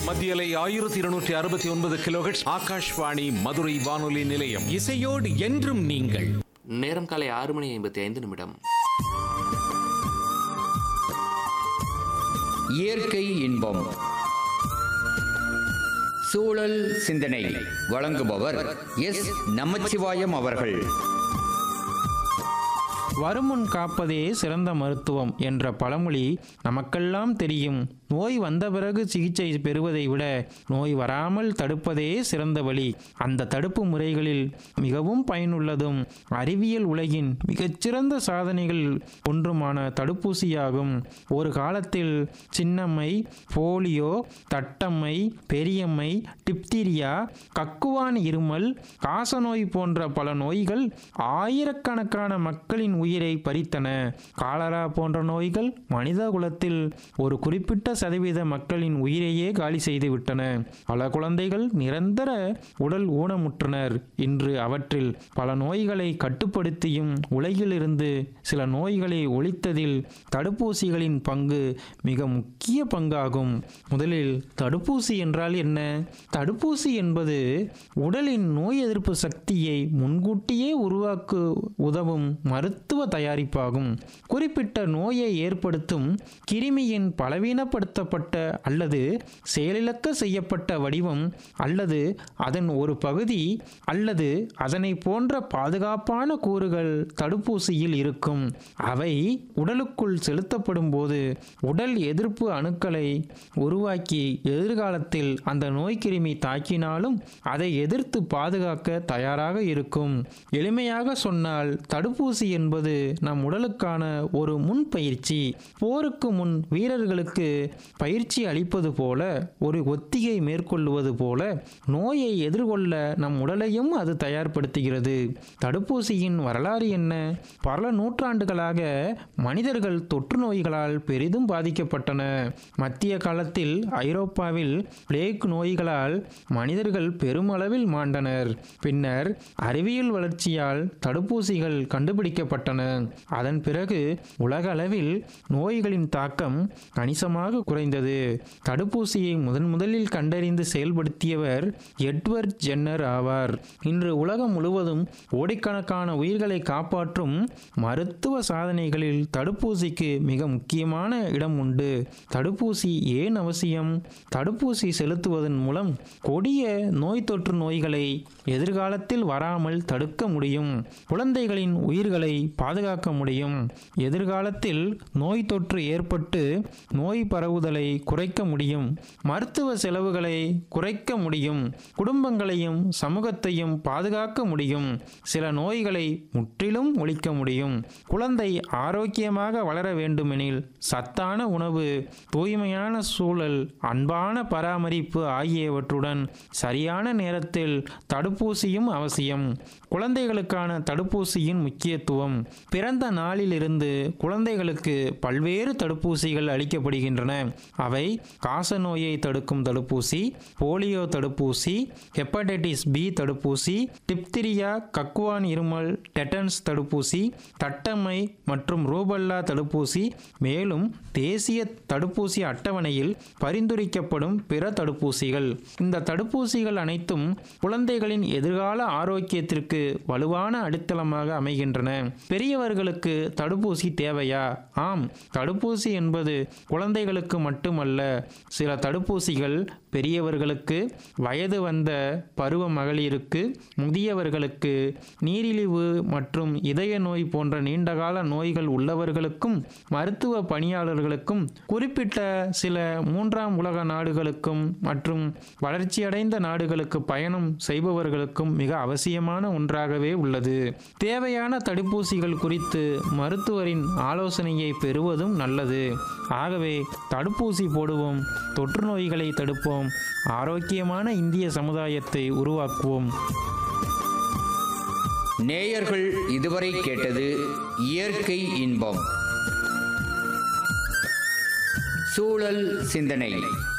மத்தியலை ஆயிரத்தி இருநூற்றி அறுபத்தி ஒன்பது கிலோஹெட்ஸ் ஆகாஷ்வாணி மதுரை வானொலி நிலையம் இசையோடு என்றும் நீங்கள் நேரம் காலை ஆறு மணி ஐம்பத்தி ஐந்து நிமிடம் இயற்கை இன்பம் சூழல் சிந்தனை வழங்குபவர் எஸ் நமச்சிவாயம் அவர்கள் வருமுன் காப்பதே சிறந்த மருத்துவம் என்ற பழமொழி நமக்கெல்லாம் தெரியும் நோய் வந்த பிறகு சிகிச்சை பெறுவதை விட நோய் வராமல் தடுப்பதே சிறந்த வழி அந்த தடுப்பு முறைகளில் மிகவும் பயனுள்ளதும் அறிவியல் உலகின் மிகச்சிறந்த சாதனைகள் ஒன்றுமான தடுப்பூசியாகும் ஒரு காலத்தில் சின்னம்மை போலியோ தட்டம்மை பெரியம்மை டிப்தீரியா கக்குவான் இருமல் காசநோய் போன்ற பல நோய்கள் ஆயிரக்கணக்கான மக்களின் உயிரை பறித்தன காலரா போன்ற நோய்கள் மனித குலத்தில் ஒரு குறிப்பிட்ட சதவீத மக்களின் உயிரையே காலி செய்து விட்டன பல குழந்தைகள் நிரந்தர உடல் ஊனமுற்றனர் இன்று அவற்றில் பல நோய்களை கட்டுப்படுத்தியும் உலகிலிருந்து சில நோய்களை ஒழித்ததில் தடுப்பூசிகளின் பங்கு மிக முக்கிய பங்காகும் முதலில் தடுப்பூசி என்றால் என்ன தடுப்பூசி என்பது உடலின் நோய் எதிர்ப்பு சக்தியை முன்கூட்டியே உருவாக்க உதவும் மருத்துவ தயாரிப்பாகும் குறிப்பிட்ட நோயை ஏற்படுத்தும் கிருமியின் பலவீனப்படுத்தப்பட்ட அல்லது செயலிழக்க செய்யப்பட்ட வடிவம் அல்லது அதன் ஒரு பகுதி அல்லது அதனை போன்ற பாதுகாப்பான கூறுகள் தடுப்பூசியில் இருக்கும் அவை உடலுக்குள் செலுத்தப்படும் போது உடல் எதிர்ப்பு அணுக்களை உருவாக்கி எதிர்காலத்தில் அந்த நோய்க்கிருமி தாக்கினாலும் அதை எதிர்த்து பாதுகாக்க தயாராக இருக்கும் எளிமையாக சொன்னால் தடுப்பூசி என்பது நம் உடலுக்கான ஒரு முன் பயிற்சி போருக்கு முன் வீரர்களுக்கு பயிற்சி அளிப்பது போல ஒரு ஒத்திகை மேற்கொள்வது போல நோயை எதிர்கொள்ள நம் உடலையும் அது தயார்படுத்துகிறது தடுப்பூசியின் வரலாறு என்ன பல நூற்றாண்டுகளாக மனிதர்கள் தொற்று நோய்களால் பெரிதும் பாதிக்கப்பட்டன மத்திய காலத்தில் ஐரோப்பாவில் பிளேக் நோய்களால் மனிதர்கள் பெருமளவில் மாண்டனர் பின்னர் அறிவியல் வளர்ச்சியால் தடுப்பூசிகள் கண்டுபிடிக்கப்பட்டன அதன் பிறகு உலக அளவில் நோய்களின் தாக்கம் கணிசமாக குறைந்தது தடுப்பூசியை முதன் முதலில் கண்டறிந்து செயல்படுத்தியவர் எட்வர்ட் ஜென்னர் ஆவார் இன்று உலகம் முழுவதும் கோடிக்கணக்கான உயிர்களை காப்பாற்றும் மருத்துவ சாதனைகளில் தடுப்பூசிக்கு மிக முக்கியமான இடம் உண்டு தடுப்பூசி ஏன் அவசியம் தடுப்பூசி செலுத்துவதன் மூலம் கொடிய நோய் தொற்று நோய்களை எதிர்காலத்தில் வராமல் தடுக்க முடியும் குழந்தைகளின் உயிர்களை பாதுகாக்க முடியும் எதிர்காலத்தில் நோய் தொற்று ஏற்பட்டு நோய் பரவுதலை குறைக்க முடியும் மருத்துவ செலவுகளை குறைக்க முடியும் குடும்பங்களையும் சமூகத்தையும் பாதுகாக்க முடியும் சில நோய்களை முற்றிலும் ஒழிக்க முடியும் குழந்தை ஆரோக்கியமாக வளர வேண்டுமெனில் சத்தான உணவு தூய்மையான சூழல் அன்பான பராமரிப்பு ஆகியவற்றுடன் சரியான நேரத்தில் தடுப்பூசியும் அவசியம் குழந்தைகளுக்கான தடுப்பூசியின் முக்கியத்துவம் பிறந்த நாளிலிருந்து குழந்தைகளுக்கு பல்வேறு தடுப்பூசிகள் அளிக்கப்படுகின்றன அவை காசநோயை தடுக்கும் தடுப்பூசி போலியோ தடுப்பூசி ஹெப்படைட்டிஸ் பி தடுப்பூசி டிப்திரியா கக்குவான் இருமல் டெட்டன்ஸ் தடுப்பூசி தட்டம்மை மற்றும் ரூபல்லா தடுப்பூசி மேலும் தேசிய தடுப்பூசி அட்டவணையில் பரிந்துரைக்கப்படும் பிற தடுப்பூசிகள் இந்த தடுப்பூசிகள் அனைத்தும் குழந்தைகளின் எதிர்கால ஆரோக்கியத்திற்கு வலுவான அடித்தளமாக அமைகின்றன பெரியவர்களுக்கு தடுப்பூசி தேவையா ஆம் தடுப்பூசி என்பது குழந்தைகளுக்கு மட்டுமல்ல சில தடுப்பூசிகள் பெரியவர்களுக்கு வயது வந்த பருவ மகளிருக்கு முதியவர்களுக்கு நீரிழிவு மற்றும் இதய நோய் போன்ற நீண்டகால நோய்கள் உள்ளவர்களுக்கும் மருத்துவ பணியாளர்களுக்கும் குறிப்பிட்ட சில மூன்றாம் உலக நாடுகளுக்கும் மற்றும் வளர்ச்சியடைந்த நாடுகளுக்கு பயணம் செய்பவர்களுக்கும் மிக அவசியமான ஒன்றாகவே உள்ளது தேவையான தடுப்பூசிகள் குறித்து மருத்துவரின் ஆலோசனையை பெறுவதும் நல்லது ஆகவே தடுப்பூசி போடுவோம் தொற்று நோய்களை தடுப்போம் ஆரோக்கியமான இந்திய சமுதாயத்தை உருவாக்குவோம் நேயர்கள் இதுவரை கேட்டது இயற்கை இன்பம் சூழல் சிந்தனை